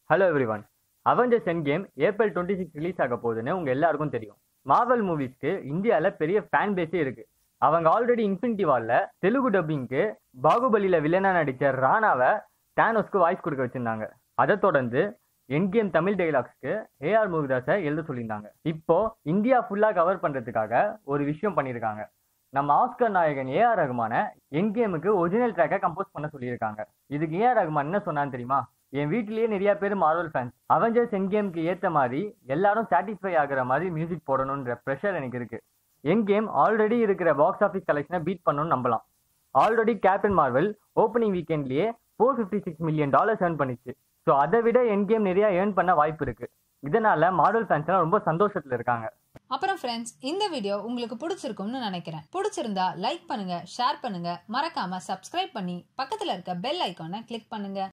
hello everyone Avengers Endgame April twenty six release ஆக போகுதுன்னு உங்க எல்லாருக்கும் தெரியும் மார்வல் மூவிஸ்க்கு இந்தியாவில் பெரிய ஃபேன் பேஸே இருக்கு அவங்க ஆல்ரெடி இன்ஃபினிட்டி வால்ல தெலுங்கு டப்பிங்க்கு பாகுபலியில வில்லனா நடிச்ச ராணாவை டேனோஸ்க்கு வாய்ஸ் கொடுக்க வச்சிருந்தாங்க அதை தொடர்ந்து என் கேம் தமிழ் டைலாக்ஸ்க்கு ஏஆர் முருகதாஸை எழுத சொல்லியிருந்தாங்க இப்போ இந்தியா ஃபுல்லா கவர் பண்றதுக்காக ஒரு விஷயம் பண்ணியிருக்காங்க நம்ம ஆஸ்கர் நாயகன் ஏஆர் ரகுமான என் கேமுக்கு ஒரிஜினல் ட்ராக்கை கம்போஸ் பண்ண சொல்லியிருக்காங்க இதுக்கு ஏஆர் ரகுமான் என்ன சொன்னான்னு தெரியுமா என் வீட்லயே நிறைய பேர் மார்வல் ஃபேன்ஸ் அவெஞ்சர்ஸ் என் கேமுக்கு ஏத்த மாதிரி எல்லாரும் சாட்டிஸ்ஃபை ஆகுற மாதிரி மியூசிக் போடணுன்ற ப்ரெஷர் எனக்கு இருக்கு என் கேம் ஆல்ரெடி இருக்கிற பாக்ஸ் ஆஃபீஸ் கலெக்ஷனை பீட் பண்ணணும்னு நம்பலாம் ஆல்ரெடி கேப்டன் மார்வல் ஓப்பனிங் வீக்கெண்ட்லயே four fifty six million dollars earn பண்ணிச்சு ஸோ அதை விட என் கேம் நிறைய ஏர்ன் பண்ண வாய்ப்பு இருக்கு இதனால மார்வல் ஃபேன்ஸ் எல்லாம் ரொம்ப சந்தோஷத்துல இருக்காங்க அப்புறம் ஃப்ரெண்ட்ஸ் இந்த வீடியோ உங்களுக்கு பிடிச்சிருக்கும்னு நினைக்கிறேன் பிடிச்சிருந்தா லைக் பண்ணுங்க ஷேர் பண்ணுங்க மறக்காம சப்ஸ்கிரைப் பண்ணி பக்கத்துல இருக்க பெல் ஐக்கானை கிளிக் பண்ணுங்க